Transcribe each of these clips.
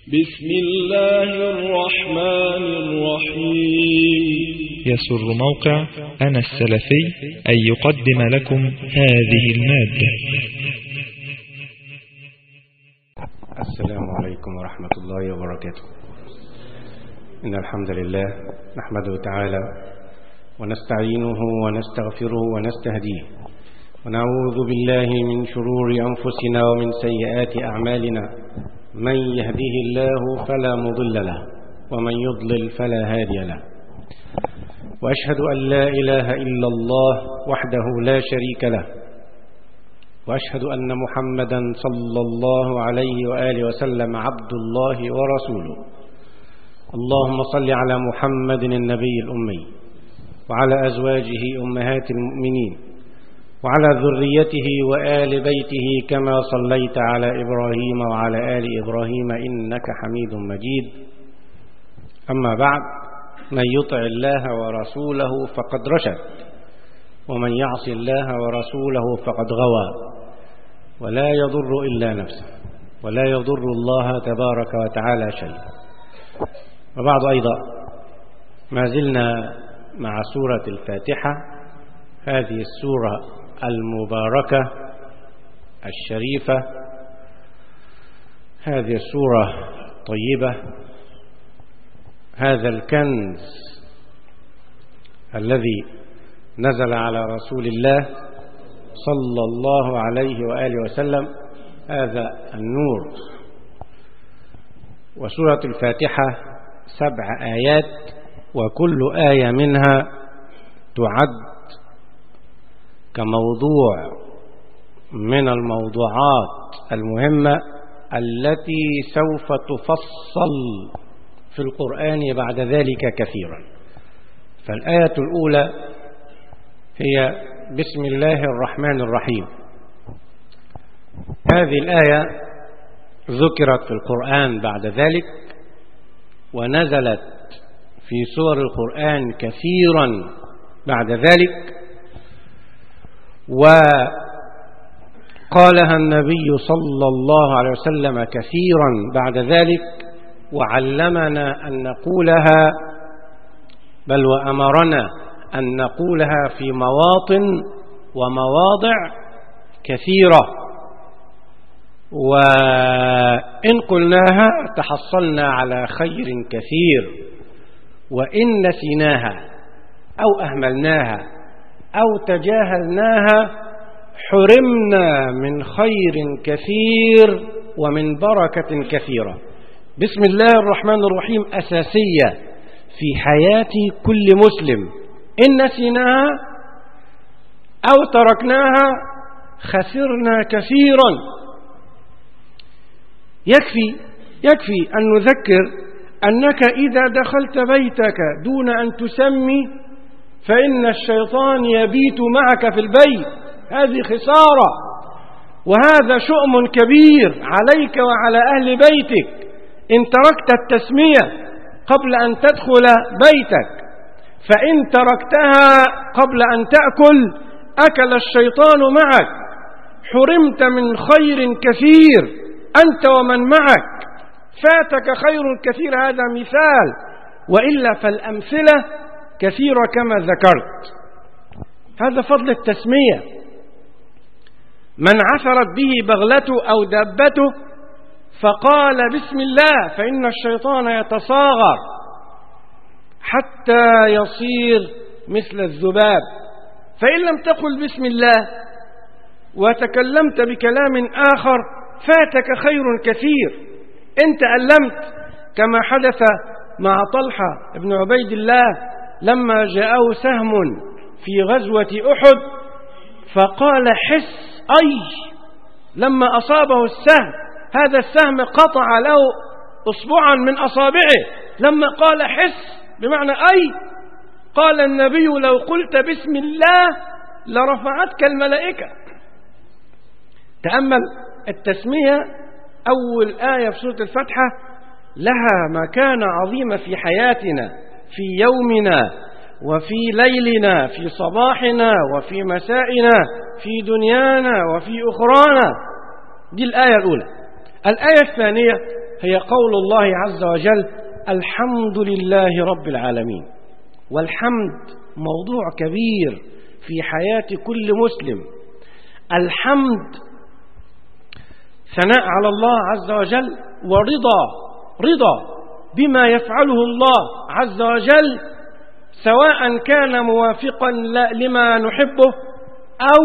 بسم الله الرحمن الرحيم يسر موقع أنا السلفي أن يقدم لكم هذه المادة السلام عليكم ورحمة الله وبركاته إن الحمد لله نحمده تعالى ونستعينه ونستغفره ونستهديه ونعوذ بالله من شرور أنفسنا ومن سيئات أعمالنا من يهده الله فلا مضل له ومن يضلل فلا هادي له وأشهد أن لا إله إلا الله وحده لا شريك له وأشهد أن محمدا صلى الله عليه وآله وسلم عبد الله ورسوله اللهم صل على محمد النبي الأمي وعلى أزواجه أمهات المؤمنين وعلى ذريته وآل بيته كما صليت على إبراهيم وعلى آل إبراهيم إنك حميد مجيد أما بعد من يطع الله ورسوله فقد رشد ومن يعص الله ورسوله فقد غوى ولا يضر إلا نفسه ولا يضر الله تبارك وتعالى شيئا وبعد أيضا ما زلنا مع سورة الفاتحة هذه السورة المباركة الشريفة هذه السورة طيبة هذا الكنز الذي نزل على رسول الله صلى الله عليه وآله وسلم هذا النور وسورة الفاتحة سبع آيات وكل آية منها تعد كموضوع من الموضوعات المهمة التي سوف تفصل في القرآن بعد ذلك كثيرا فالآية الأولى هي بسم الله الرحمن الرحيم هذه الآية ذكرت في القرآن بعد ذلك ونزلت في سور القرآن كثيرا بعد ذلك وقالها النبي صلى الله عليه وسلم كثيرا بعد ذلك وعلمنا أن نقولها بل وأمرنا أن نقولها في مواطن ومواضع كثيرة وإن قلناها تحصلنا على خير كثير وإن نسيناها أو أهملناها أو تجاهلناها حرمنا من خير كثير ومن بركة كثيرة بسم الله الرحمن الرحيم أساسية في حياة كل مسلم إن نسيناها أو تركناها خسرنا كثيرا يكفي يكفي أن نذكر أنك إذا دخلت بيتك دون أن تسمي فإن الشيطان يبيت معك في البيت هذه خسارة وهذا شؤم كبير عليك وعلى أهل بيتك إن تركت التسمية قبل أن تدخل بيتك فإن تركتها قبل أن تأكل أكل الشيطان معك حرمت من خير كثير أنت ومن معك فاتك خير كثير هذا مثال وإلا فالأمثلة كثيرة كما ذكرت هذا فضل التسمية من عثرت به بغلته أو دابته فقال بسم الله فإن الشيطان يتصاغر حتى يصير مثل الذباب فإن لم تقل بسم الله وتكلمت بكلام آخر فاتك خير كثير إن تألمت كما حدث مع طلحة بن عبيد الله لما جاءه سهم في غزوة أحد فقال حس أي لما أصابه السهم هذا السهم قطع له أصبعا من أصابعه لما قال حس بمعنى أي قال النبي لو قلت بسم الله لرفعتك الملائكة تأمل التسمية أول آية في سورة الفتحة لها مكانة عظيمة في حياتنا في يومنا وفي ليلنا في صباحنا وفي مسائنا في دنيانا وفي أخرانا دي الآية الأولى الآية الثانية هي قول الله عز وجل الحمد لله رب العالمين والحمد موضوع كبير في حياة كل مسلم الحمد ثناء على الله عز وجل ورضا رضا بما يفعله الله عز وجل سواء كان موافقا لما نحبه أو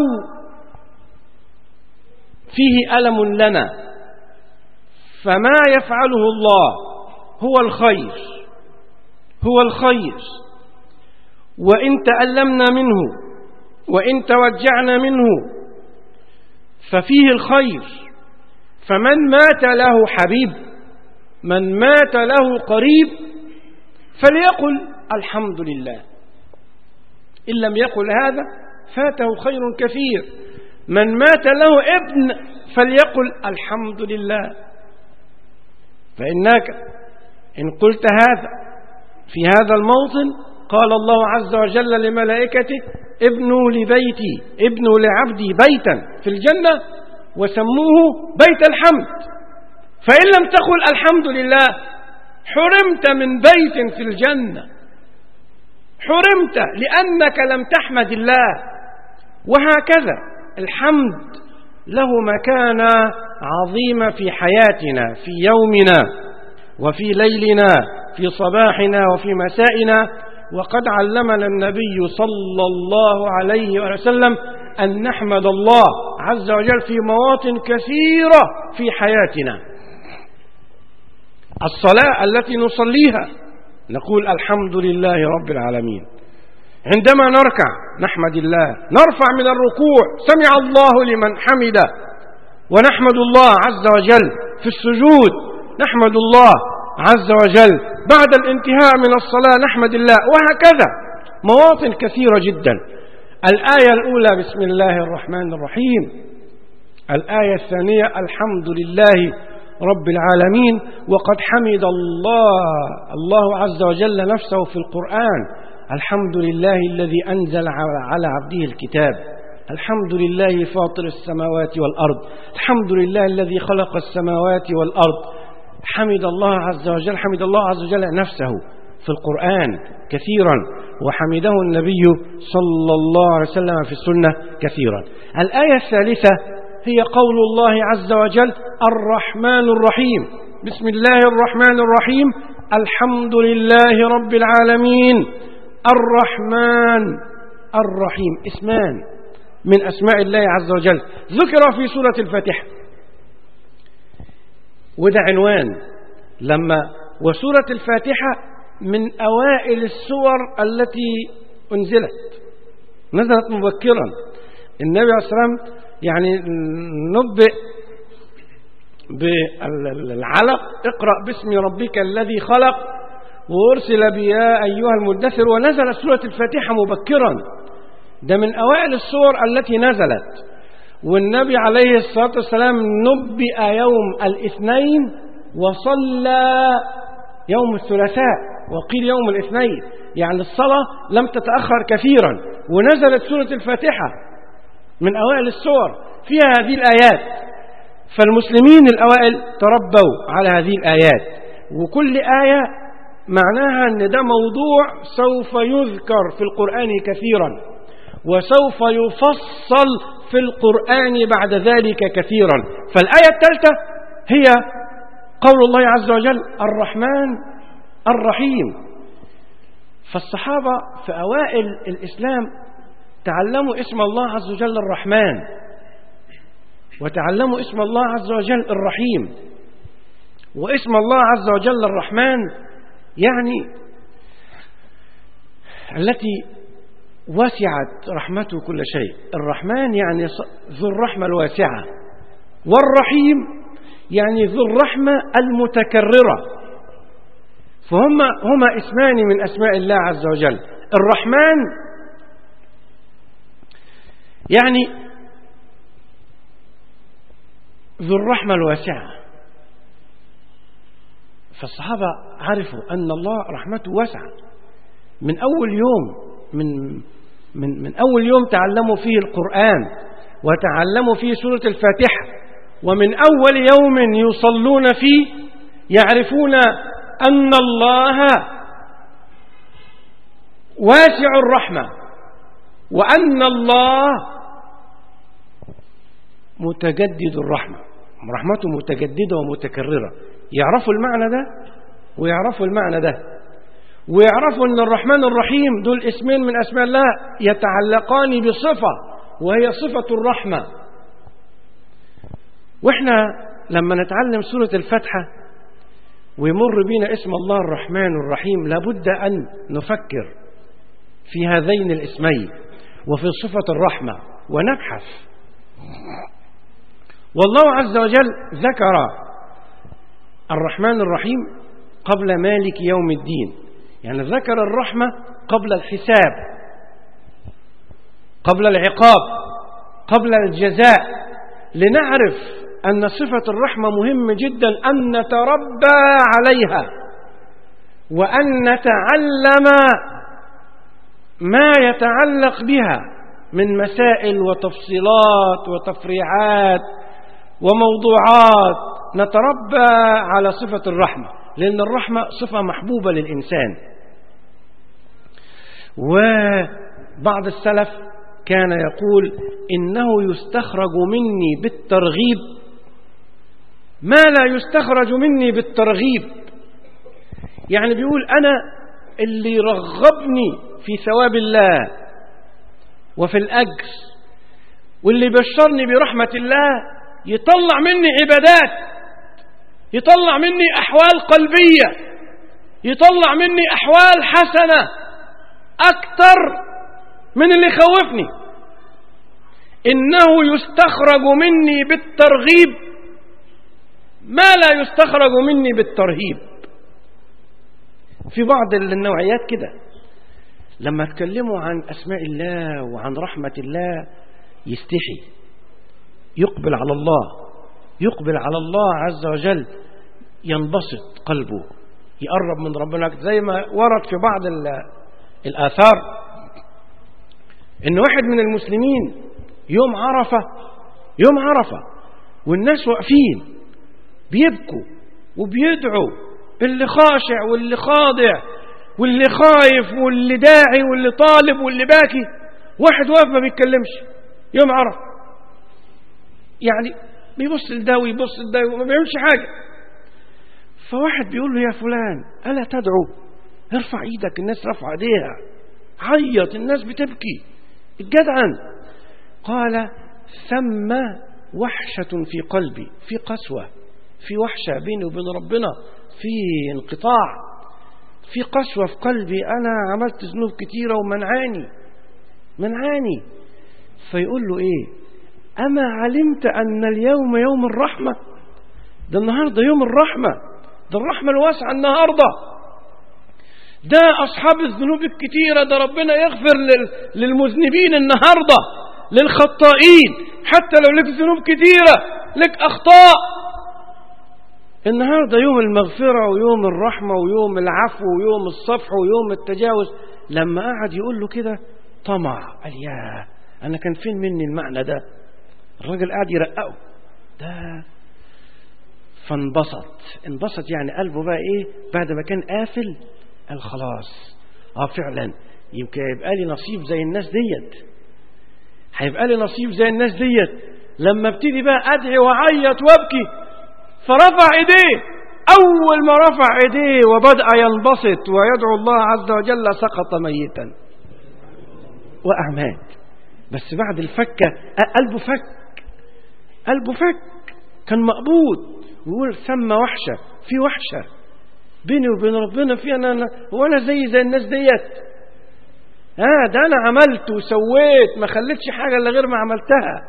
فيه ألم لنا فما يفعله الله هو الخير هو الخير وإن تألمنا منه وإن توجعنا منه ففيه الخير فمن مات له حبيب من مات له قريب فليقل الحمد لله إن لم يقل هذا فاته خير كثير من مات له ابن فليقل الحمد لله فإنك إن قلت هذا في هذا الموطن قال الله عز وجل لملائكته ابنوا لبيتي ابنوا لعبدي بيتا في الجنة وسموه بيت الحمد فإن لم تقل الحمد لله حرمت من بيت في الجنة حرمت لأنك لم تحمد الله وهكذا الحمد له مكانة عظيمة في حياتنا في يومنا وفي ليلنا في صباحنا وفي مسائنا وقد علمنا النبي صلى الله عليه وسلم أن نحمد الله عز وجل في مواطن كثيرة في حياتنا الصلاة التي نصليها نقول الحمد لله رب العالمين عندما نركع نحمد الله نرفع من الركوع سمع الله لمن حمده ونحمد الله عز وجل في السجود نحمد الله عز وجل بعد الانتهاء من الصلاة نحمد الله وهكذا مواطن كثيرة جدا الآية الأولى بسم الله الرحمن الرحيم الآية الثانية الحمد لله رب العالمين وقد حمد الله الله عز وجل نفسه في القرآن الحمد لله الذي أنزل على عبده الكتاب الحمد لله فاطر السماوات والأرض الحمد لله الذي خلق السماوات والأرض حمد الله عز وجل حمد الله عز وجل نفسه في القرآن كثيرا وحمده النبي صلى الله عليه وسلم في السنة كثيرا الآية الثالثة هي قول الله عز وجل الرحمن الرحيم بسم الله الرحمن الرحيم الحمد لله رب العالمين الرحمن الرحيم اسمان من أسماء الله عز وجل ذكر في سورة الفاتحة وده عنوان لما وسورة الفاتحة من أوائل السور التي أنزلت نزلت مبكرا النبي عليه الصلاة والسلام يعني نبئ بالعلق اقرأ باسم ربك الذي خلق وأرسل بيا أيها المدثر ونزلت سورة الفاتحة مبكرا ده من أوائل السور التي نزلت والنبي عليه الصلاة والسلام نبئ يوم الاثنين وصلى يوم الثلاثاء وقيل يوم الاثنين يعني الصلاة لم تتأخر كثيرا ونزلت سورة الفاتحة من أوائل السور فيها هذه الآيات فالمسلمين الأوائل تربوا على هذه الآيات وكل آية معناها أن ده موضوع سوف يذكر في القرآن كثيرا وسوف يفصل في القرآن بعد ذلك كثيرا فالآية الثالثة هي قول الله عز وجل الرحمن الرحيم فالصحابة في أوائل الإسلام تعلموا اسم الله عز وجل الرحمن وتعلموا اسم الله عز وجل الرحيم واسم الله عز وجل الرحمن يعني التي وسعت رحمته كل شيء الرحمن يعني ذو الرحمة الواسعة والرحيم يعني ذو الرحمة المتكررة فهم هما اسمان من أسماء الله عز وجل الرحمن يعني ذو الرحمة الواسعة فالصحابة عرفوا أن الله رحمته واسعة من أول يوم من من من أول يوم تعلموا فيه القرآن وتعلموا فيه سورة الفاتحة ومن أول يوم يصلون فيه يعرفون أن الله واسع الرحمة وأن الله متجدد الرحمة رحمته متجددة ومتكررة يعرفوا المعنى ده ويعرفوا المعنى ده ويعرفوا أن الرحمن الرحيم دول اسمين من أسماء الله يتعلقان بصفة وهي صفة الرحمة وإحنا لما نتعلم سورة الفتحة ويمر بنا اسم الله الرحمن الرحيم لابد أن نفكر في هذين الاسمين وفي صفة الرحمة ونبحث والله عز وجل ذكر الرحمن الرحيم قبل مالك يوم الدين يعني ذكر الرحمة قبل الحساب قبل العقاب قبل الجزاء لنعرف أن صفة الرحمة مهم جدا أن نتربى عليها وأن نتعلم ما يتعلق بها من مسائل وتفصيلات وتفريعات وموضوعات نتربى على صفة الرحمة لأن الرحمة صفة محبوبة للإنسان وبعض السلف كان يقول إنه يستخرج مني بالترغيب ما لا يستخرج مني بالترغيب يعني بيقول أنا اللي رغبني في ثواب الله وفي الأجر واللي بشرني برحمة الله يطلع مني عبادات يطلع مني أحوال قلبية يطلع مني أحوال حسنة أكثر من اللي خوفني إنه يستخرج مني بالترغيب ما لا يستخرج مني بالترهيب في بعض النوعيات كده لما اتكلموا عن أسماء الله وعن رحمة الله يستحي يقبل على الله يقبل على الله عز وجل ينبسط قلبه يقرب من ربنا زي ما ورد في بعض الآثار إن واحد من المسلمين يوم عرفة يوم عرفة والناس واقفين بيبكوا وبيدعوا اللي خاشع واللي خاضع واللي خايف واللي داعي واللي طالب واللي باكي واحد واقف ما بيتكلمش يوم عرفة يعني بيبص لده ويبص لده وما بيعملش حاجة فواحد بيقول له يا فلان ألا تدعو ارفع ايدك الناس رفع ايديها عيط الناس بتبكي جدعا قال ثم وحشة في قلبي في قسوة في وحشة بيني وبين ربنا في انقطاع في قسوة في قلبي أنا عملت ذنوب كتيرة ومنعاني منعاني فيقول له إيه أما علمت أن اليوم يوم الرحمة ده النهاردة يوم الرحمة ده الرحمة الواسعة النهاردة ده أصحاب الذنوب الكتيرة ده ربنا يغفر للمذنبين النهاردة للخطائين حتى لو لك ذنوب كتيرة لك أخطاء النهاردة يوم المغفرة ويوم الرحمة ويوم العفو ويوم الصفح ويوم التجاوز لما قعد يقول له كده طمع قال يا أنا كان فين مني المعنى ده الراجل قاعد يرققه ده فانبسط انبسط يعني قلبه بقى ايه بعد ما كان قافل قال خلاص اه فعلا يمكن يبقى لي نصيب زي الناس ديت هيبقى لي نصيب زي الناس ديت لما ابتدي بقى ادعي واعيط وابكي فرفع ايديه اول ما رفع ايديه وبدا ينبسط ويدعو الله عز وجل سقط ميتا واعماد بس بعد الفكه قلبه فك قلبه فك كان مقبوض ويقول ثم وحشه في وحشه بيني وبين ربنا في انا, أنا وانا زي زي الناس ديت ها ده انا عملت وسويت ما خليتش حاجه الا غير ما عملتها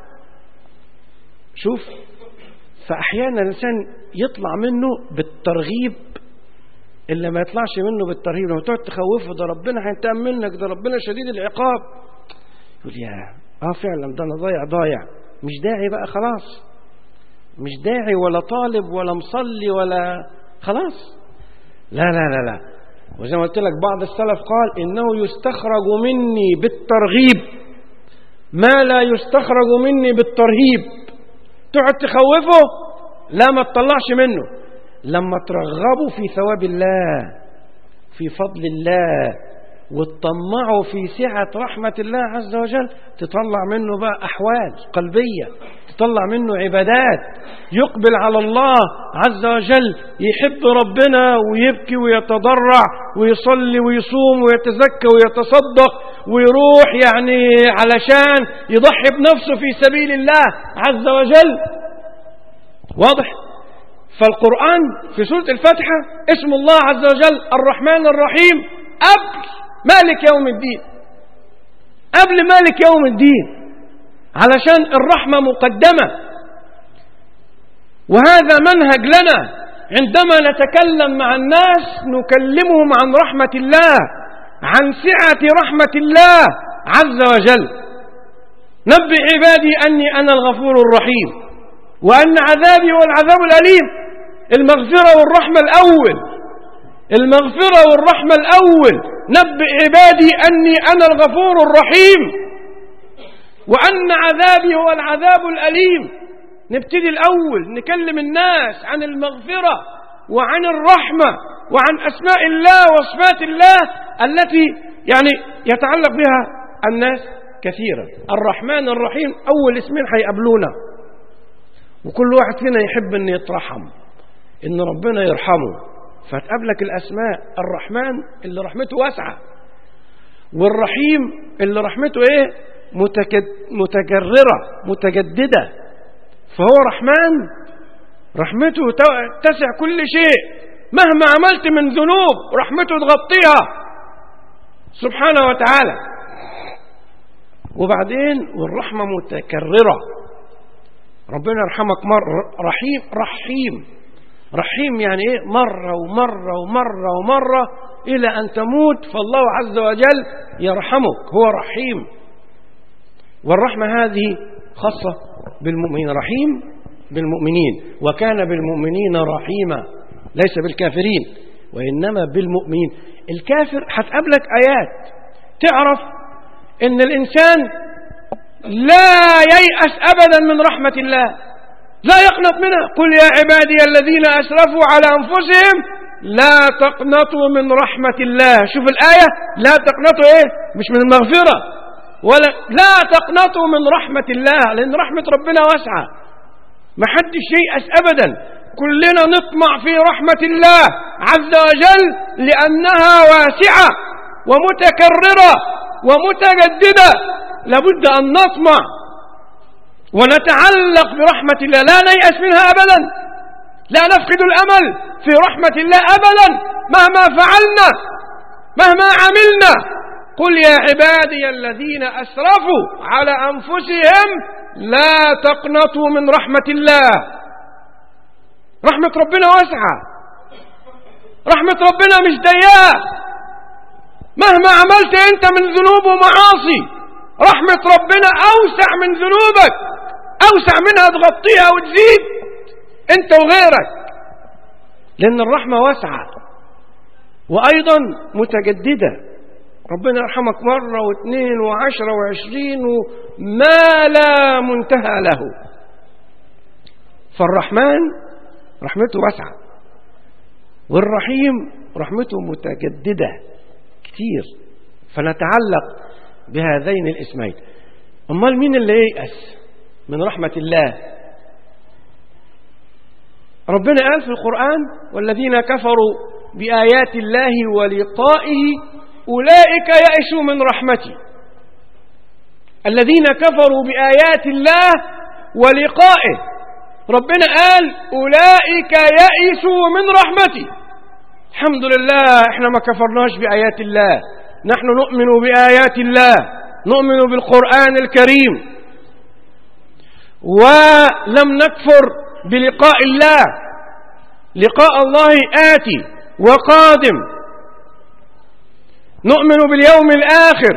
شوف فاحيانا الانسان يطلع منه بالترغيب اللي ما يطلعش منه بالترهيب لما تقعد تخوفه ده ربنا هينتقم منك ده ربنا شديد العقاب يقول يا اه فعلا ده انا ضايع ضايع مش داعي بقى خلاص مش داعي ولا طالب ولا مصلي ولا خلاص لا لا لا لا وزي ما قلت لك بعض السلف قال إنه يستخرج مني بالترغيب ما لا يستخرج مني بالترهيب تقعد تخوفه لا ما تطلعش منه لما ترغبوا في ثواب الله في فضل الله وتطمعوا في سعة رحمة الله عز وجل تطلع منه بقى أحوال قلبية تطلع منه عبادات يقبل على الله عز وجل يحب ربنا ويبكي ويتضرع ويصلي ويصوم ويتزكى ويتصدق ويروح يعني علشان يضحي بنفسه في سبيل الله عز وجل واضح فالقرآن في سورة الفاتحة اسم الله عز وجل الرحمن الرحيم قبل مالك يوم الدين قبل مالك يوم الدين علشان الرحمة مقدمة وهذا منهج لنا عندما نتكلم مع الناس نكلمهم عن رحمة الله عن سعة رحمة الله عز وجل نبئ عبادي أني أنا الغفور الرحيم وأن عذابي هو العذاب الأليم المغفرة والرحمة الأول المغفرة والرحمة الأول نبئ عبادي أني أنا الغفور الرحيم وأن عذابي هو العذاب الأليم نبتدي الأول نكلم الناس عن المغفرة وعن الرحمة وعن أسماء الله وصفات الله التي يعني يتعلق بها الناس كثيرا الرحمن الرحيم أول اسمين هيقابلونا وكل واحد فينا يحب أن يترحم أن ربنا يرحمه فتقابلك الأسماء الرحمن اللي رحمته واسعة والرحيم اللي رحمته ايه متكررة متجددة فهو رحمن رحمته تسع كل شيء مهما عملت من ذنوب رحمته تغطيها سبحانه وتعالى وبعدين والرحمة متكررة ربنا يرحمك مرة رحيم رحيم رحيم يعني ايه مرة ومرة ومرة ومرة إلى أن تموت فالله عز وجل يرحمك هو رحيم والرحمة هذه خاصة بالمؤمنين رحيم بالمؤمنين وكان بالمؤمنين رحيما ليس بالكافرين وإنما بالمؤمنين الكافر هتقابلك آيات تعرف إن الإنسان لا ييأس أبدا من رحمة الله لا يقنط منها قل يا عبادي الذين أسرفوا على أنفسهم لا تقنطوا من رحمة الله شوف الآية لا تقنطوا إيه مش من المغفرة ولا لا تقنطوا من رحمة الله لأن رحمة ربنا واسعة ما حدش ييأس أبدا كلنا نطمع في رحمة الله عز وجل لأنها واسعة ومتكررة ومتجددة لابد أن نطمع ونتعلق برحمة الله لا نيأس منها أبدا لا نفقد الأمل في رحمة الله أبدا مهما فعلنا مهما عملنا قل يا عبادي الذين أسرفوا على أنفسهم لا تقنطوا من رحمة الله رحمة ربنا واسعة رحمة ربنا مش ضيقة مهما عملت انت من ذنوب ومعاصي رحمة ربنا أوسع من ذنوبك أوسع منها تغطيها وتزيد انت وغيرك لأن الرحمة واسعة وأيضا متجددة ربنا يرحمك مرة واثنين وعشرة وعشرين ما لا منتهى له فالرحمن رحمته واسعة والرحيم رحمته متجددة كتير فنتعلق بهذين الاسمين امال مين اللي ييأس من رحمة الله ربنا قال في القرآن والذين كفروا بآيات الله ولقائه أولئك يئسوا من رحمتي الذين كفروا بآيات الله ولقائه ربنا قال أولئك يئسوا من رحمتي الحمد لله احنا ما كفرناش بآيات الله نحن نؤمن بآيات الله نؤمن بالقرآن الكريم ولم نكفر بلقاء الله لقاء الله آتي وقادم نؤمن باليوم الآخر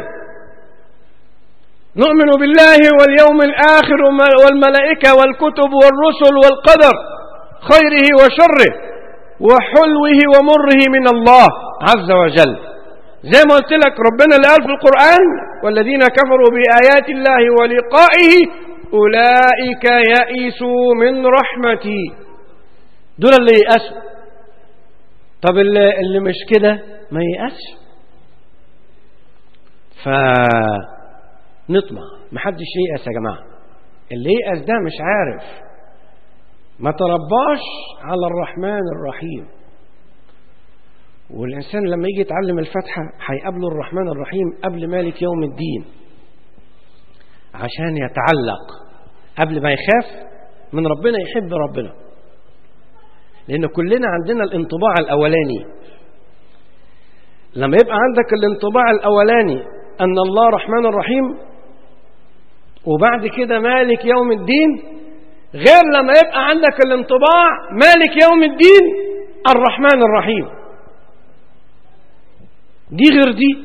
نؤمن بالله واليوم الآخر والملائكة والكتب والرسل والقدر خيره وشره وحلوه ومره من الله عز وجل زي ما قلت لك ربنا اللي قال في القرآن والذين كفروا بآيات الله ولقائه أولئك يئسوا من رحمتي دول اللي يأسوا طب اللي, اللي مش كده ما ييأسش فنطمع محدش ييأس يا جماعة اللي ييأس ده مش عارف ما ترباش على الرحمن الرحيم والإنسان لما يجي يتعلم الفاتحة هيقابله الرحمن الرحيم قبل مالك يوم الدين عشان يتعلق قبل ما يخاف من ربنا يحب ربنا لأن كلنا عندنا الانطباع الأولاني لما يبقى عندك الانطباع الأولاني أن الله رحمن رحيم وبعد كده مالك يوم الدين غير لما يبقى عندك الانطباع مالك يوم الدين الرحمن الرحيم دي غير دي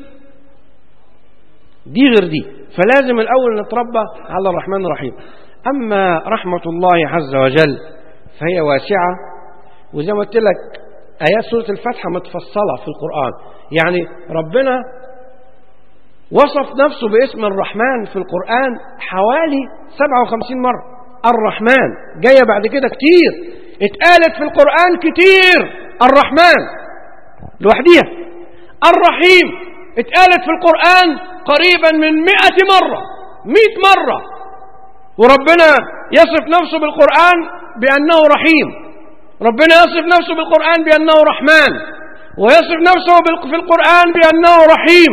دي غير دي فلازم الأول نتربى على الرحمن الرحيم أما رحمة الله عز وجل فهي واسعة وزي ما قلت لك آيات سورة الفاتحة متفصلة في القرآن يعني ربنا وصف نفسه باسم الرحمن في القرآن حوالي 57 مرة الرحمن جاية بعد كده كتير اتقالت في القرآن كتير الرحمن لوحديها الرحيم اتقالت في القرآن قريبا من مئة مرة مئة مرة وربنا يصف نفسه بالقرآن بأنه رحيم ربنا يصف نفسه بالقرآن بأنه رحمن ويصف نفسه في القرآن بأنه رحيم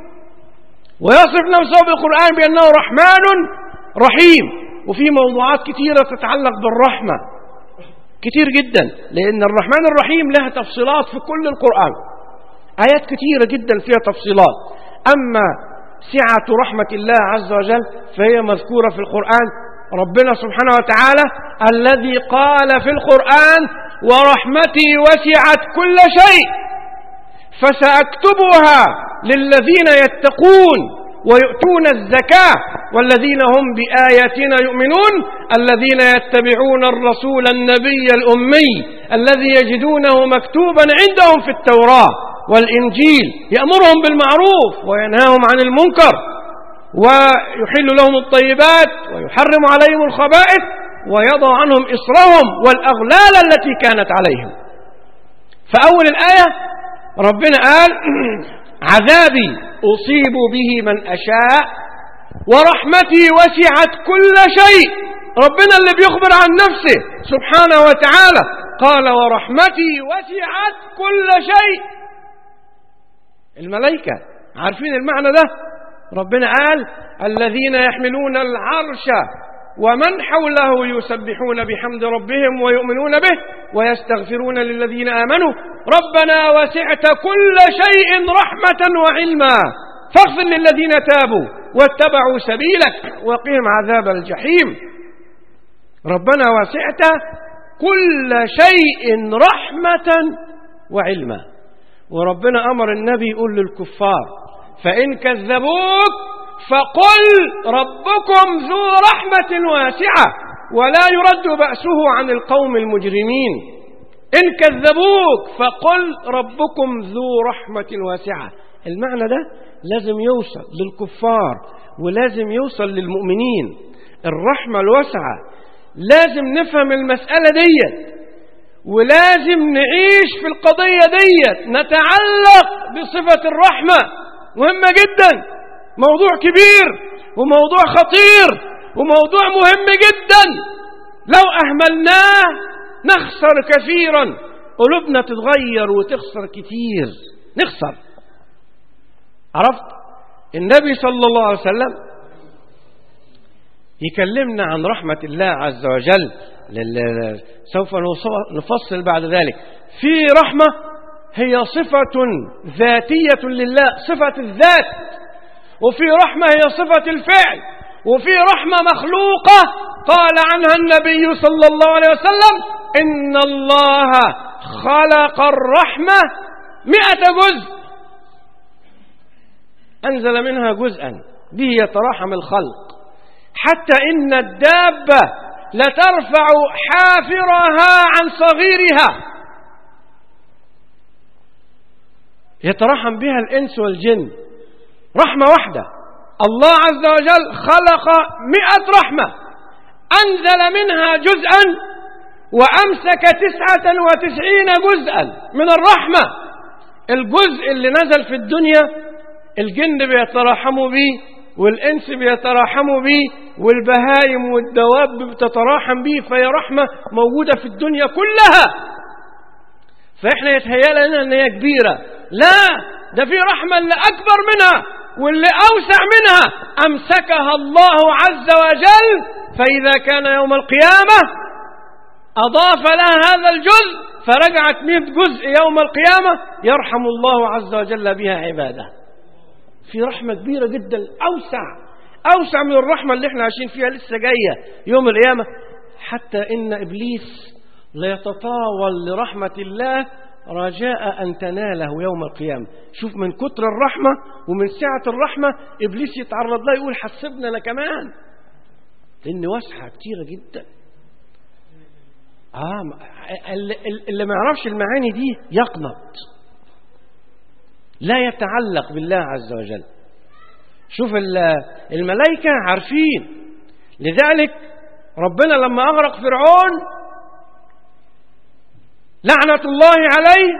ويصف نفسه بالقرآن بأنه رحمن رحيم وفي موضوعات كثيرة تتعلق بالرحمة كتير جدا لأن الرحمن الرحيم لها تفصيلات في كل القرآن آيات كثيرة جدا فيها تفصيلات أما سعة رحمة الله عز وجل فهي مذكورة في القرآن ربنا سبحانه وتعالى الذي قال في القرآن ورحمتي وسعت كل شيء فسأكتبها للذين يتقون ويؤتون الزكاة والذين هم بآياتنا يؤمنون الذين يتبعون الرسول النبي الأمي الذي يجدونه مكتوبا عندهم في التوراة والإنجيل يأمرهم بالمعروف وينهاهم عن المنكر ويحل لهم الطيبات ويحرم عليهم الخبائث ويضع عنهم إصرهم والأغلال التي كانت عليهم فأول الآية ربنا قال عذابي أصيب به من أشاء ورحمتي وسعت كل شيء ربنا اللي بيخبر عن نفسه سبحانه وتعالى قال ورحمتي وسعت كل شيء الملائكة عارفين المعنى ده ربنا قال الذين يحملون العرش ومن حوله يسبحون بحمد ربهم ويؤمنون به ويستغفرون للذين آمنوا ربنا وسعت كل شيء رحمة وعلما فاغفر للذين تابوا واتبعوا سبيلك وقهم عذاب الجحيم ربنا وسعت كل شيء رحمة وعلما وربنا أمر النبي يقول للكفار فإن كذبوك فقل ربكم ذو رحمة واسعة ولا يرد بأسه عن القوم المجرمين إن كذبوك فقل ربكم ذو رحمة واسعة المعنى ده لازم يوصل للكفار ولازم يوصل للمؤمنين الرحمة الواسعة لازم نفهم المسألة ديت ولازم نعيش في القضية ديت نتعلق بصفة الرحمة مهمة جدا موضوع كبير وموضوع خطير وموضوع مهم جدا لو أهملناه نخسر كثيرا قلوبنا تتغير وتخسر كتير نخسر عرفت النبي صلى الله عليه وسلم يكلمنا عن رحمة الله عز وجل سوف نفصل بعد ذلك في رحمة هي صفة ذاتية لله صفة الذات وفي رحمة هي صفة الفعل وفي رحمة مخلوقة قال عنها النبي صلى الله عليه وسلم إن الله خلق الرحمة مئة جزء أنزل منها جزءا به يتراحم الخلق حتى إن الدابة لترفع حافرها عن صغيرها يترحم بها الإنس والجن رحمة واحدة الله عز وجل خلق مئة رحمة أنزل منها جزءا وأمسك تسعة وتسعين جزءا من الرحمة الجزء اللي نزل في الدنيا الجن بيتراحموا بيه والإنس بيتراحموا بيه والبهايم والدواب بتتراحم بيه فهي رحمة موجودة في الدنيا كلها فإحنا يتهيأ لنا أن هي كبيرة لا ده في رحمة اللي أكبر منها واللي أوسع منها أمسكها الله عز وجل فإذا كان يوم القيامة أضاف لها هذا الجزء فرجعت مئة جزء يوم القيامة يرحم الله عز وجل بها عباده في رحمة كبيرة جدا أوسع أوسع من الرحمة اللي احنا عايشين فيها لسه جاية يوم القيامة حتى إن إبليس ليتطاول لرحمة الله رجاء أن تناله يوم القيامة شوف من كتر الرحمة ومن سعة الرحمة إبليس يتعرض له يقول حسبنا أنا كمان لأن واسعة كتيرة جدا آه اللي, اللي ما يعرفش المعاني دي يقنط لا يتعلق بالله عز وجل شوف الملائكة عارفين لذلك ربنا لما أغرق فرعون لعنة الله عليه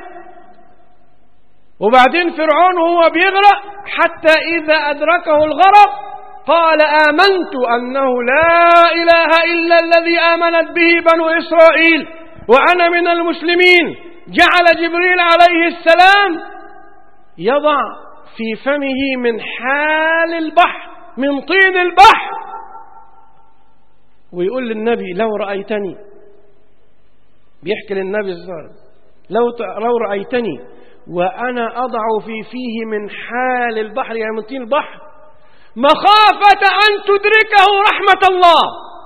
وبعدين فرعون وهو بيغرق حتى إذا أدركه الغرق قال آمنت أنه لا إله إلا الذي آمنت به بنو إسرائيل وأنا من المسلمين جعل جبريل عليه السلام يضع في فمه من حال البحر من طين البحر ويقول للنبي لو رأيتني بيحكي للنبي الزهر لو لو رأيتني وأنا أضع في فيه من حال البحر يعني من طين البحر مخافة أن تدركه رحمة الله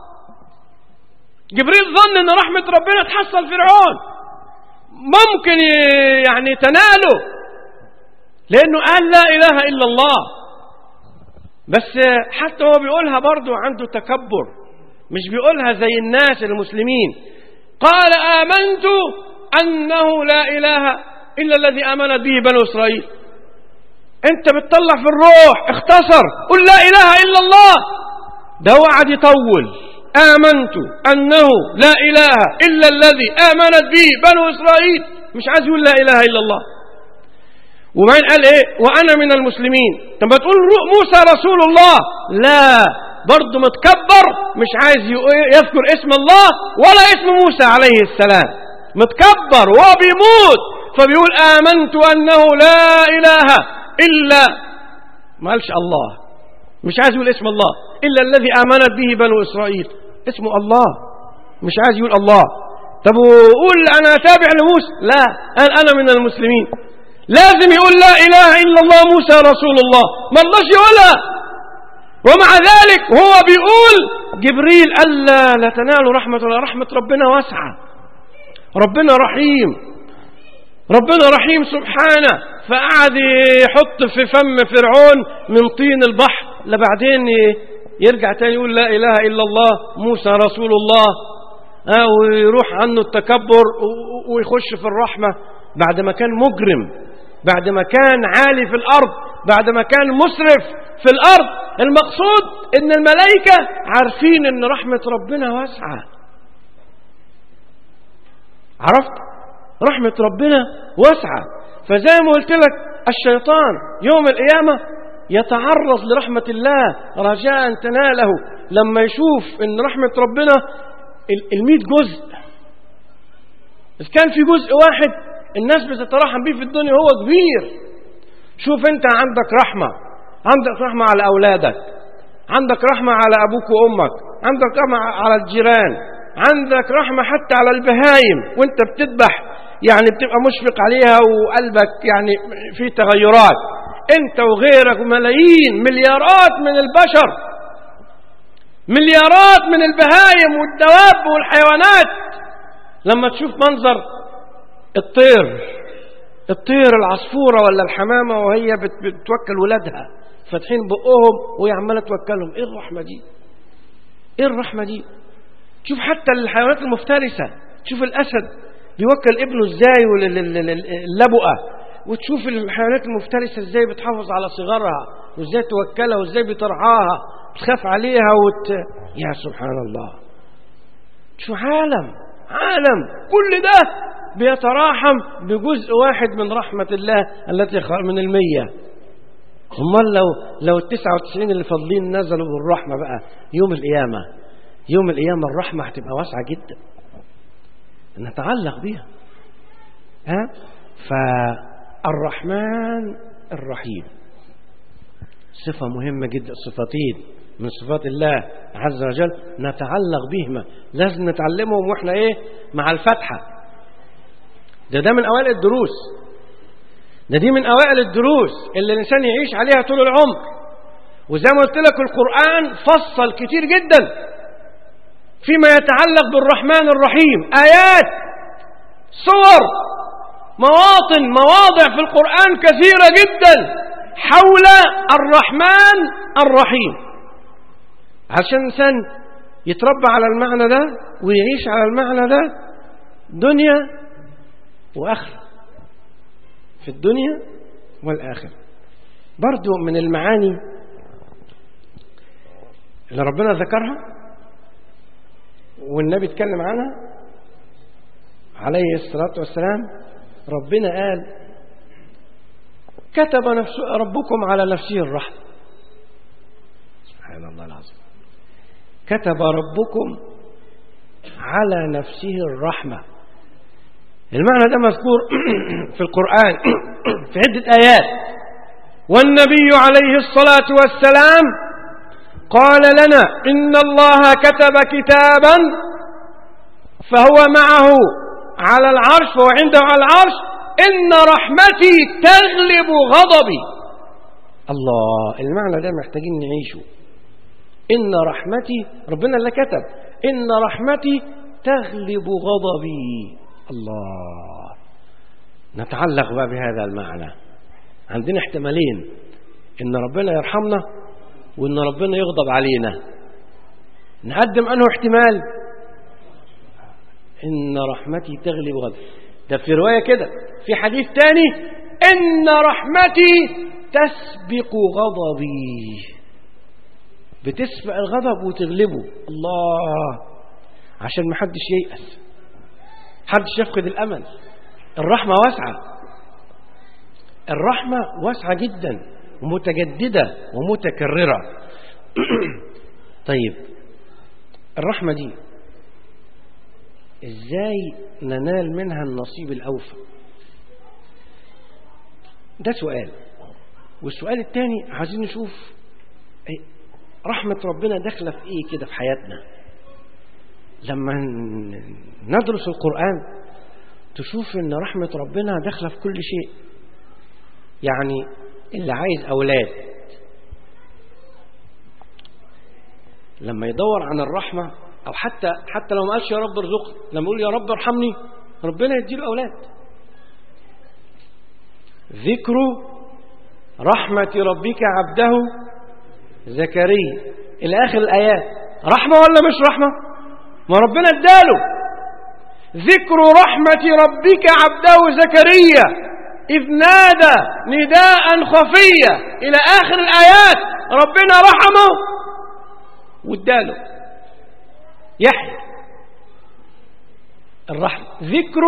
جبريل ظن أن رحمة ربنا تحصل فرعون ممكن يعني تناله لأنه قال لا إله إلا الله بس حتى هو بيقولها برضو عنده تكبر مش بيقولها زي الناس المسلمين قال آمنت أنه لا إله إلا الذي آمنت به بنو إسرائيل أنت بتطلع في الروح اختصر قل لا إله إلا الله ده وعد يطول آمنت أنه لا إله إلا الذي آمنت به بنو إسرائيل مش عايز يقول لا إله إلا الله وبعدين قال ايه وانا من المسلمين طب ما تقول موسى رسول الله لا برضه متكبر مش عايز يذكر اسم الله ولا اسم موسى عليه السلام متكبر وهو بيموت فبيقول آمنت أنه لا إله إلا ما قالش الله مش عايز يقول اسم الله إلا الذي آمنت به بنو إسرائيل اسمه الله مش عايز يقول الله طب وقول أنا تابع لموسى لا قال أنا من المسلمين لازم يقول لا إله إلا الله موسى رسول الله ما رضاش يقولها ومع ذلك هو بيقول جبريل ألا لا تنالوا رحمة الله رحمة ربنا واسعة ربنا رحيم ربنا رحيم سبحانه فقعد يحط في فم فرعون من طين البحر لبعدين يرجع تاني يقول لا إله إلا الله موسى رسول الله ويروح عنه التكبر ويخش في الرحمة بعد ما كان مجرم بعد ما كان عالي في الأرض بعد ما كان مسرف في الأرض المقصود ان الملائكة عارفين ان رحمة ربنا واسعة عرفت رحمة ربنا واسعة فزي ما قلت لك الشيطان يوم القيامة يتعرض لرحمة الله رجاء تناله لما يشوف ان رحمة ربنا المئة جزء إذا كان في جزء واحد الناس بتترحم بيه في الدنيا هو كبير شوف انت عندك رحمة عندك رحمة على أولادك عندك رحمة على أبوك وأمك عندك رحمة على الجيران عندك رحمة حتى على البهايم وانت بتذبح يعني بتبقى مشفق عليها وقلبك يعني في تغيرات انت وغيرك ملايين مليارات من البشر مليارات من البهايم والدواب والحيوانات لما تشوف منظر الطير الطير العصفورة ولا الحمامة وهي بتوكل ولادها فاتحين بقهم وهي عمالة توكلهم ايه الرحمة دي ايه الرحمة دي شوف حتى الحيوانات المفترسة تشوف الأسد بيوكل ابنه ازاي واللبؤة وتشوف الحيوانات المفترسة ازاي بتحافظ على صغارها وازاي توكلها وازاي بترعاها تخاف عليها وت... يا سبحان الله شو عالم عالم كل ده بيتراحم بجزء واحد من رحمة الله التي خلق من المية امال لو لو التسعة وتسعين اللي فاضلين نزلوا بالرحمة بقى يوم القيامة يوم القيامة الرحمة هتبقى واسعة جدا نتعلق بيها ها فالرحمن الرحيم صفة مهمة جدا صفتين من صفات الله عز وجل نتعلق بهما لازم نتعلمهم واحنا ايه مع الفتحة ده ده من اوائل الدروس ده دي من اوائل الدروس اللي الانسان يعيش عليها طول العمر وزي ما قلت لك القرآن فصل كتير جدا فيما يتعلق بالرحمن الرحيم آيات صور مواطن مواضع في القرآن كثيرة جدا حول الرحمن الرحيم عشان الإنسان يتربى على المعنى ده ويعيش على المعنى ده دنيا وآخرة في الدنيا والآخرة برضو من المعاني اللي ربنا ذكرها والنبي اتكلم عنها عليه الصلاة والسلام ربنا قال كتب نفس ربكم على نفسه الرحمة سبحان الله العظيم كتب ربكم على نفسه الرحمة المعنى ده مذكور في القرآن في عدة آيات والنبي عليه الصلاة والسلام قال لنا إن الله كتب كتابا فهو معه على العرش وهو عنده على العرش إن رحمتي تغلب غضبي الله المعنى ده محتاجين نعيشه إن رحمتي ربنا اللي كتب إن رحمتي تغلب غضبي الله نتعلق بقى بهذا المعنى عندنا احتمالين إن ربنا يرحمنا وإن ربنا يغضب علينا نقدم أنه احتمال إن رحمتي تغلب غضبي ده في رواية كده في حديث تاني إن رحمتي تسبق غضبي بتسبق الغضب وتغلبه الله عشان ما حدش ييأس حدش يفقد الأمل الرحمة واسعة الرحمة واسعة جدا ومتجددة ومتكررة طيب الرحمة دي ازاي ننال منها النصيب الأوفى ده سؤال والسؤال الثاني عايزين نشوف رحمة ربنا داخلة في ايه كده في حياتنا لما ندرس القرآن تشوف ان رحمة ربنا داخلة في كل شيء يعني اللي عايز أولاد لما يدور عن الرحمة أو حتى حتى لو ما قالش يا رب ارزقني لما يقول يا رب ارحمني ربنا يديله أولاد ذكر رحمة ربك عبده زكريا إلى آخر الآيات رحمة ولا مش رحمة ما ربنا اداله ذكر رحمة ربك عبده زكريا إذ نادى نداء خفيا إلى آخر الآيات ربنا رحمه واداله يحيى الرحمة ذكر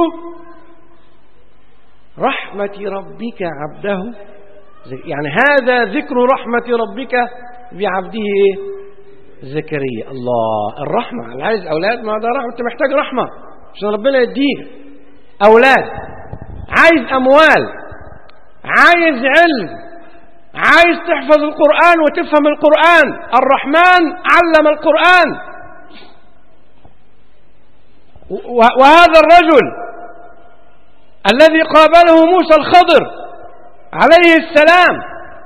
رحمة ربك عبده يعني هذا ذكر رحمة ربك بعبده ايه زكريا الله الرحمة اللي عايز أولاد ما ده رحمة أنت محتاج رحمة عشان ربنا يديك أولاد عايز أموال عايز علم عايز تحفظ القرآن وتفهم القرآن الرحمن علم القرآن وهذا الرجل الذي قابله موسى الخضر عليه السلام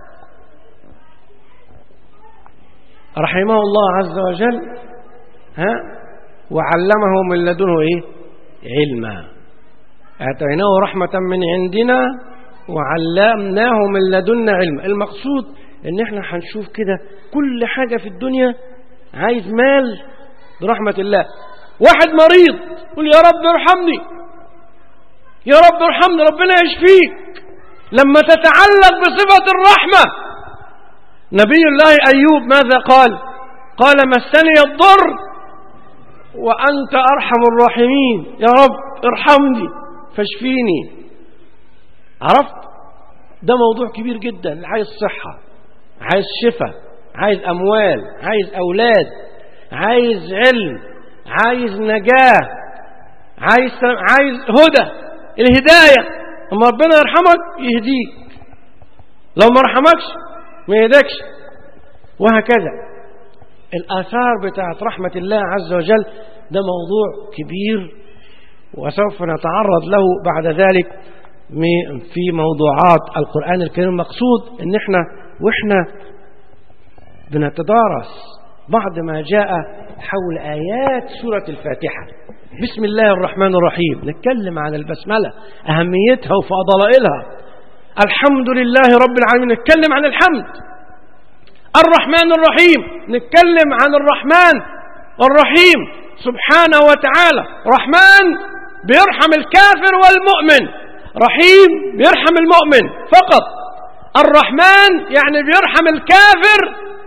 رحمه الله عز وجل ها وعلمه من لدنه ايه علما اتيناه رحمه من عندنا وعلمناه من لدنا علما المقصود ان احنا هنشوف كده كل حاجه في الدنيا عايز مال برحمه الله واحد مريض يقول يا رب ارحمني يا رب ارحمني ربنا يشفيك لما تتعلق بصفه الرحمه نبي الله أيوب ماذا قال قال مسني الضر وأنت أرحم الراحمين يا رب ارحمني فاشفيني عرفت ده موضوع كبير جدا عايز صحة عايز شفاء عايز أموال عايز أولاد عايز علم عايز نجاة عايز سلام عايز هدى الهداية اما ربنا يرحمك يهديك لو ما رحمكش ما يهدكش وهكذا الآثار بتاعت رحمة الله عز وجل ده موضوع كبير وسوف نتعرض له بعد ذلك في موضوعات القرآن الكريم المقصود ان احنا واحنا بنتدارس بعض ما جاء حول آيات سورة الفاتحة بسم الله الرحمن الرحيم نتكلم عن البسملة أهميتها وفضلائلها الحمد لله رب العالمين نتكلم عن الحمد الرحمن الرحيم نتكلم عن الرحمن الرحيم سبحانه وتعالى رحمن بيرحم الكافر والمؤمن رحيم بيرحم المؤمن فقط الرحمن يعني بيرحم الكافر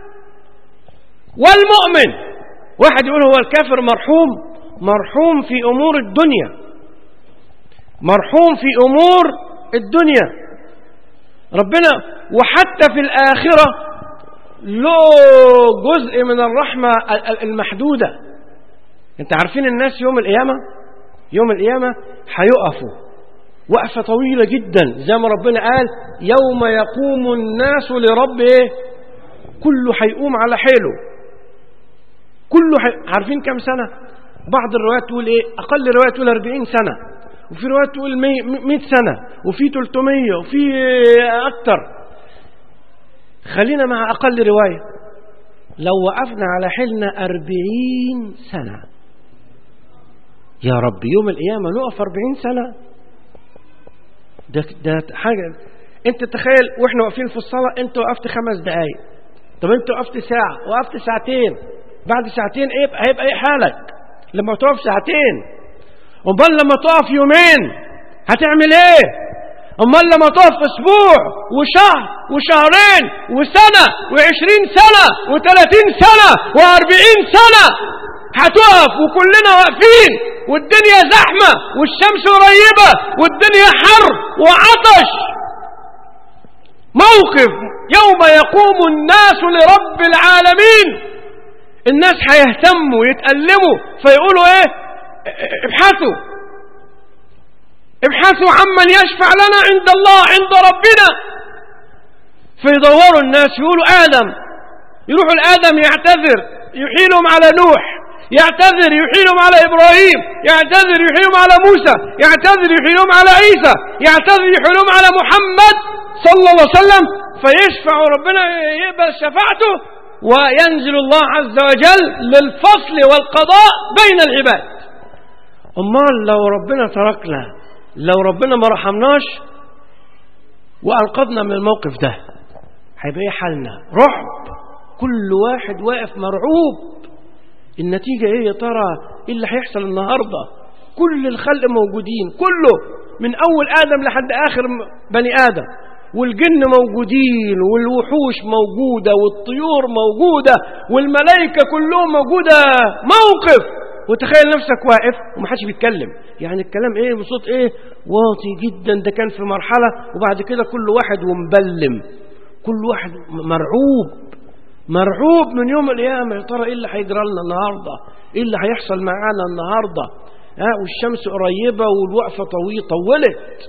والمؤمن واحد يقول هو الكافر مرحوم مرحوم في أمور الدنيا مرحوم في أمور الدنيا ربنا وحتى في الآخرة له جزء من الرحمة المحدودة انت عارفين الناس يوم القيامة يوم القيامة هيقفوا وقفة طويلة جدا زي ما ربنا قال يوم يقوم الناس لرب ايه كله هيقوم على حيله كله حي... عارفين كم سنة بعض الروايات تقول ايه اقل رواية تقول 40 سنة وفي روايات تقول 100 سنة وفي 300 وفي اكتر خلينا مع اقل رواية لو وقفنا على حيلنا 40 سنة يا رب يوم القيامة نقف 40 سنة ده, ده حاجة انت تخيل واحنا واقفين في الصلاة انت وقفت خمس دقايق طب انت وقفت ساعة وقفت ساعتين بعد ساعتين ايه هيبقى ايه حالك لما تقف ساعتين امال لما تقف يومين هتعمل ايه امال لما تقف اسبوع وشهر وشهرين وسنة وعشرين سنة وثلاثين سنة واربعين سنة هتقف وكلنا واقفين والدنيا زحمة والشمس قريبة والدنيا حر وعطش موقف يوم يقوم الناس لرب العالمين الناس هيهتموا يتألموا فيقولوا ايه ابحثوا ابحثوا عمن يشفع لنا عند الله عند ربنا فيدوروا الناس يقولوا آدم يروحوا لآدم يعتذر يحيلهم على نوح يعتذر يحيلهم على إبراهيم يعتذر يحيلهم على موسى يعتذر يحيلهم على عيسى يعتذر يحيلهم على محمد صلى الله عليه وسلم فيشفع ربنا يقبل شفاعته وينزل الله عز وجل للفصل والقضاء بين العباد امال لو ربنا تركنا لو ربنا ما رحمناش وانقذنا من الموقف ده هيبقى ايه حالنا رعب كل واحد واقف مرعوب النتيجة ايه يا ترى ايه اللي هيحصل النهاردة كل الخلق موجودين كله من اول ادم لحد اخر بني ادم والجن موجودين والوحوش موجودة والطيور موجودة والملائكة كلهم موجودة موقف وتخيل نفسك واقف ومحدش بيتكلم يعني الكلام ايه بصوت ايه واطي جدا ده كان في مرحلة وبعد كده كل واحد ومبلم كل واحد مرعوب مرعوب من يوم القيامة يا ترى ايه اللي هيجرى لنا النهاردة ايه اللي هيحصل معانا النهاردة ها والشمس قريبة والوقفة طويلة طولت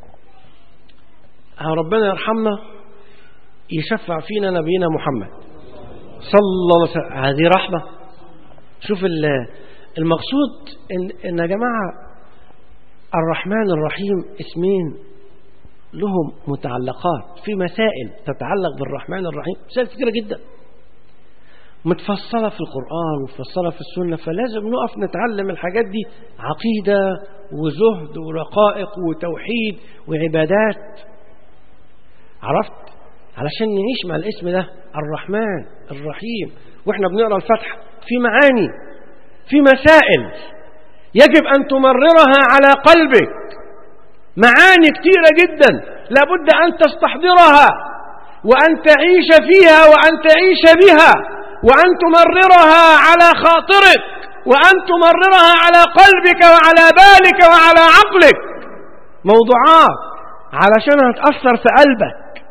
ربنا يرحمنا يشفع فينا نبينا محمد صلى الله عليه وسلم هذه رحمة شوف المقصود إن, إن يا جماعة الرحمن الرحيم اسمين لهم متعلقات في مسائل تتعلق بالرحمن الرحيم مسائل كثيرة جدا متفصلة في القرآن ومتفصلة في السنة فلازم نقف نتعلم الحاجات دي عقيدة وزهد ورقائق وتوحيد وعبادات عرفت علشان نعيش مع الاسم ده الرحمن الرحيم واحنا بنقرا الفتحة في معاني في مسائل يجب أن تمررها على قلبك معاني كثيرة جدا لابد أن تستحضرها وأن تعيش فيها وأن تعيش بها وأن تمررها على خاطرك وأن تمررها على قلبك وعلى بالك وعلى عقلك موضوعات علشان هتأثر في قلبك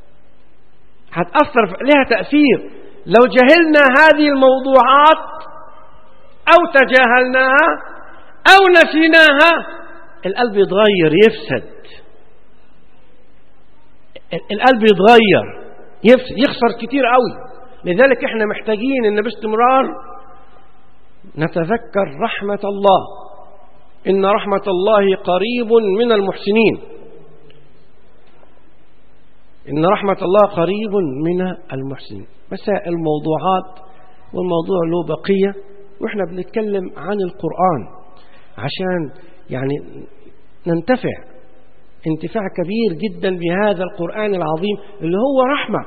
هتأثر في لها تأثير لو جهلنا هذه الموضوعات أو تجاهلناها أو نسيناها القلب يتغير يفسد القلب يتغير يفسد يخسر كتير قوي لذلك احنا محتاجين ان باستمرار نتذكر رحمة الله إن رحمة الله قريب من المحسنين إن رحمة الله قريب من المحسنين مسائل الموضوعات والموضوع له بقية وإحنا بنتكلم عن القرآن عشان يعني ننتفع انتفاع كبير جدا بهذا القرآن العظيم اللي هو رحمة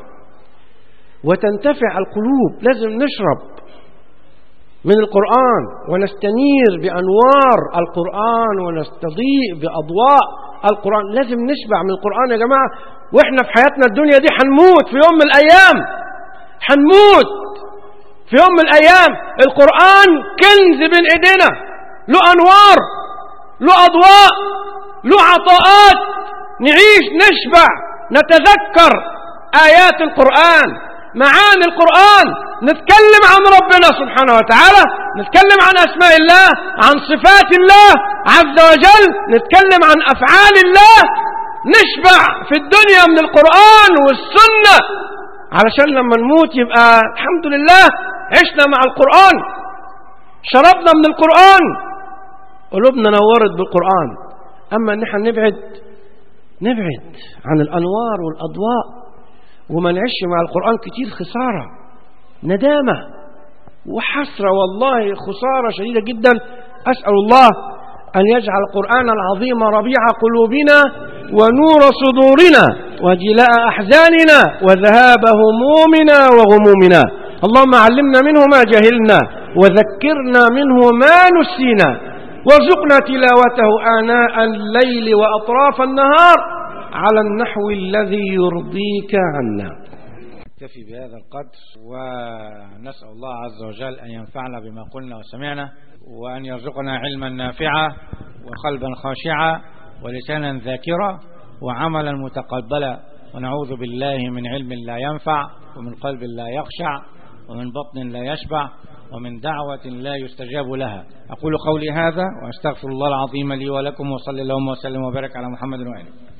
وتنتفع القلوب لازم نشرب من القرآن ونستنير بأنوار القرآن ونستضيء بأضواء القرآن لازم نشبع من القرآن يا جماعة وإحنا في حياتنا الدنيا دي حنموت في يوم من الأيام حنموت في يوم من الأيام القرآن كنز بين إيدينا له أنوار له أضواء له عطاءات نعيش نشبع نتذكر آيات القرآن معاني القرآن نتكلم عن ربنا سبحانه وتعالى نتكلم عن أسماء الله عن صفات الله عز وجل نتكلم عن أفعال الله نشبع في الدنيا من القرآن والسنة علشان لما نموت يبقى الحمد لله عشنا مع القرآن شربنا من القرآن قلوبنا نورت بالقرآن أما ان احنا نبعد نبعد عن الأنوار والأضواء وما نعيش مع القرآن كتير خسارة ندامة وحسرة والله خسارة شديدة جدا أسأل الله أن يجعل القرآن العظيم ربيع قلوبنا ونور صدورنا وجلاء أحزاننا وذهاب همومنا وغمومنا اللهم علمنا منه ما جهلنا وذكرنا منه ما نسينا وارزقنا تلاوته آناء الليل وأطراف النهار على النحو الذي يرضيك عنا نكتفي بهذا القدر ونسأل الله عز وجل أن ينفعنا بما قلنا وسمعنا وأن يرزقنا علما نافعا وقلبا خاشعا ولسانا ذاكرا وعملا متقبلا ونعوذ بالله من علم لا ينفع ومن قلب لا يخشع ومن بطن لا يشبع ومن دعوة لا يستجاب لها أقول قولي هذا وأستغفر الله العظيم لي ولكم وصلى اللهم وسلم وبارك على محمد وآله